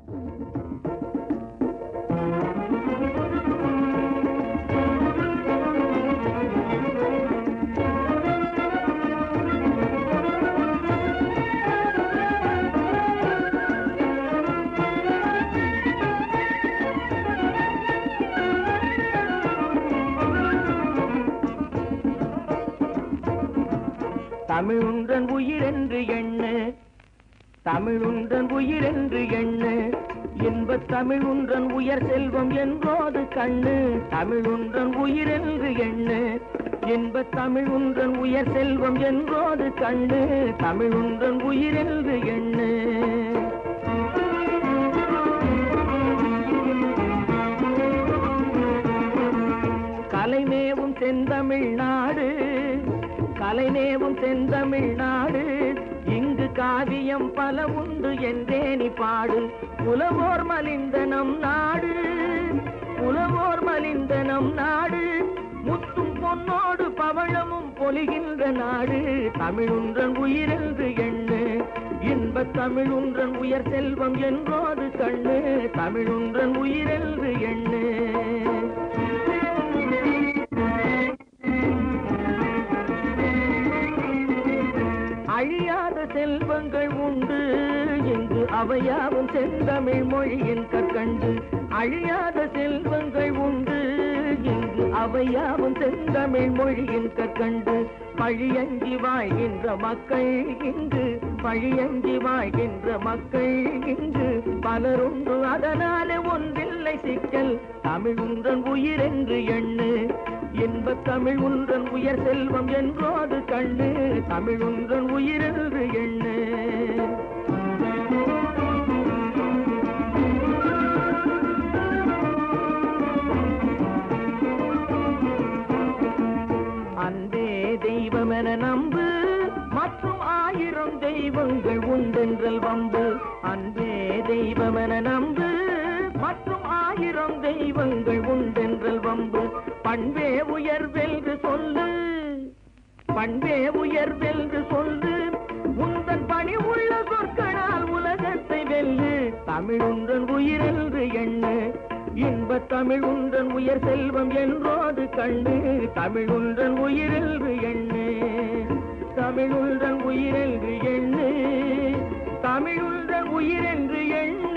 தமிழுன்றன் உயிரென்று எண்ணு தமிழுன்றன் உயிரென்று எண்ணு இன்பத் தமிழுன்றன் உயர் செல்வம் என்போது கண்ணு தமிழுன்றன் உயிரென்று எண்ணு இன்பத் தமிழுன்றன் உயர் செல்வம் என்போது கண்ணு தமிழுன்றன் உயிரென்று எண்ணு கலைமேவும் செந்தமிழ்நாடு கலைமேவும் செந்தமிழ்நாடு இங்கு காவியம் பல உண்டு என்றே நீ பாடு புலவோர் மலிந்த நம் நாடு புலவோர் மலிந்த நம் நாடு முத்தும் பொன்னோடு பவழமும் பொலிகின்ற நாடு தமிழுன்றன் உயிரென்று எண்ணு இன்பத் தமிழுன்றன் உயர் செல்வம் என்போது கண்ணு தமிழுன்றன் உயிரென்று எண்ணு அழியாத செல்வங்கள் உண்டு இங்கு அவையாவும் செந்தமிழ் மொழியின் கற்கண்டு அழியாத செல்வங்கள் உண்டு இங்கு அவையாவும் செந்தமிழ் மொழியின் கற்கண்டு பழியங்கி வாழ்கின்ற மக்கள் இங்கு பழியங்கி வாழ்கின்ற மக்கள் இங்கு பலருண்டு அதனாலே ஒன்றில்லை சிக்கல் தமிழுன்றன் உயிரென்று எண்ணு இன்பத் தமிழ் உன்றன் உயர் செல்வம் என்போது கண்ணு தமிழ் உன்றன் உயிரென்று எண்ணு அன்பே தெய்வமென நம்பு மற்றும் ஆயிரம் தெய்வங்கள் உண்டென்றல் வம்பு அன்பே தெய்வமென நம்பு மற்றும் ஆயிரம் தெய்வங்கள் உண்டென்றல் வம்பு பண்பே உயர்வென்று சொல்லு பண்பே உயர்வென்று சொல்லு உந்தன் பணி உள்ள சொற்களால் உலகத்தை வெல்லு தமிழுன்றன் உயிரென்று எண்ணு இன்பத் தமிழ் உன்றன் உயர் செல்வம் என்றோது கண்டு தமிழுன்றன் உயிரென்று எண்ணு தமிழுன்றன் உயிரென்று எண்ணு தமிழுன்றன் உயிரென்று எண்ணு